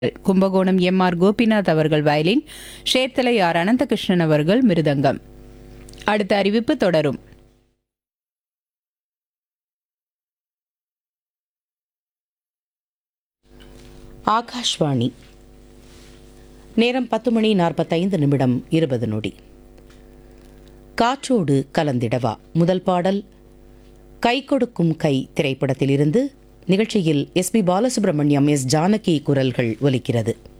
Kumbakonam M R Gopinath அவர்கள் violin Cherthala R Ananthakrishnan அவர்கள் மிருதங்கம் அடுத்த அறிவிப்பு தொடரும் ஆகாஷ்வாணி நேரம் பத்து மணி நாற்பத்தைந்து நிமிடம் இருபது நொடி காற்றோடு கலந்திடவா முதல் பாடல் கை கொடுக்கும் கை திரைப்படத்திலிருந்து நிகழ்ச்சியில் S P Balasubrahmanyam S Janaki குரல்கள் ஒலிக்கிறது